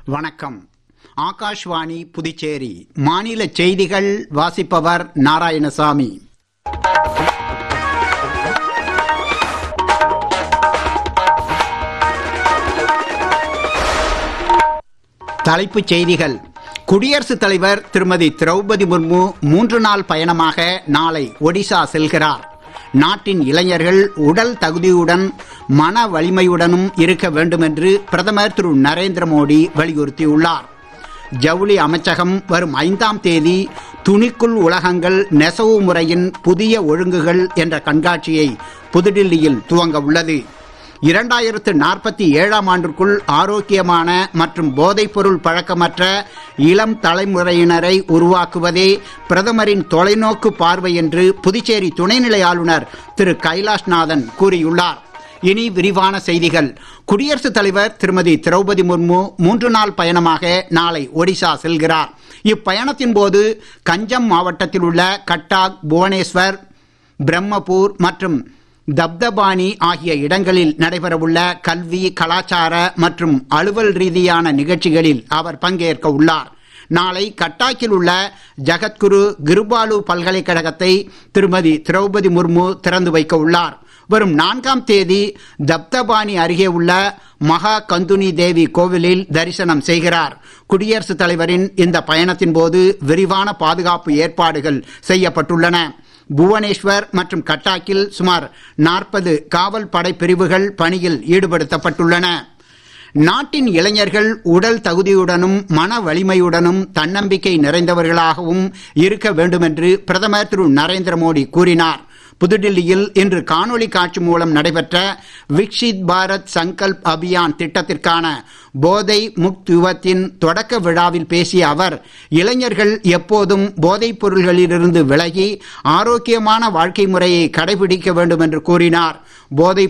வணக்கம் ஆகாஷ்வாணி புதுச்சேரி மாநில செய்திகள் வாசிப்பவர் நாராயணசாமி தலைப்புச் செய்திகள் குடியரசுத் தலைவர் திருமதி திரௌபதி முர்மு மூன்று நாள் பயணமாக நாளை ஒடிசா செல்கிறார் நாட்டின் இளைஞர்கள் உடல் தகுதியுடன் மன வலிமையுடனும் இருக்க வேண்டும் என்று பிரதமர் திரு நரேந்திர மோடி வலியுறுத்தியுள்ளார் ஜவுளி அமைச்சகம் வரும் ஐந்தாம் தேதி துணிக்குள் உலகங்கள் நெசவு முறையின் புதிய ஒழுங்குகள் என்ற கண்காட்சியை புதுடில்லியில் துவங்க உள்ளது இரண்டாயிரத்து நாற்பத்தி ஏழாம் ஆண்டிற்குள் ஆரோக்கியமான மற்றும் போதைப்பொருள் பழக்கமற்ற இளம் தலைமுறையினரை உருவாக்குவதே பிரதமரின் தொலைநோக்கு பார்வை என்று புதுச்சேரி துணைநிலை ஆளுநர் திரு கைலாஷ்நாதன் கூறியுள்ளார் இனி விரிவான செய்திகள் குடியரசுத் தலைவர் திருமதி திரௌபதி முர்மு மூன்று நாள் பயணமாக நாளை ஒடிசா செல்கிறார் இப்பயணத்தின் போது கஞ்சம் மாவட்டத்தில் உள்ள கட்டாக் புவனேஸ்வர் பிரம்மபூர் மற்றும் தப்தபானி ஆகிய இடங்களில் நடைபெறவுள்ள கல்வி கலாச்சார மற்றும் அலுவல் ரீதியான நிகழ்ச்சிகளில் அவர் பங்கேற்க உள்ளார் நாளை கட்டாக்கில் உள்ள ஜகத்குரு கிருபாலு பல்கலைக்கழகத்தை திருமதி திரௌபதி முர்மு திறந்து வைக்க உள்ளார் வரும் நான்காம் தேதி தப்தபானி அருகே உள்ள மகா கந்துனி தேவி கோவிலில் தரிசனம் செய்கிறார் குடியரசுத் தலைவரின் இந்த பயணத்தின் போது விரிவான பாதுகாப்பு ஏற்பாடுகள் செய்யப்பட்டுள்ளன புவனேஸ்வர் மற்றும் கட்டாக்கில் சுமார் நாற்பது காவல் படை பிரிவுகள் பணியில் ஈடுபடுத்தப்பட்டுள்ளன நாட்டின் இளைஞர்கள் உடல் தகுதியுடனும் மன வலிமையுடனும் தன்னம்பிக்கை நிறைந்தவர்களாகவும் இருக்க வேண்டும் என்று பிரதமர் திரு நரேந்திர மோடி கூறினார் புதுடில்லியில் இன்று காணொளி காட்சி மூலம் நடைபெற்ற விக்ஷித் பாரத் சங்கல்ப் அபியான் திட்டத்திற்கான போதை முக்த் யுவத்தின் தொடக்க விழாவில் பேசிய அவர் இளைஞர்கள் எப்போதும் போதைப் பொருள்களிலிருந்து விலகி ஆரோக்கியமான வாழ்க்கை முறையை கடைபிடிக்க வேண்டும் என்று கூறினார் போதைப்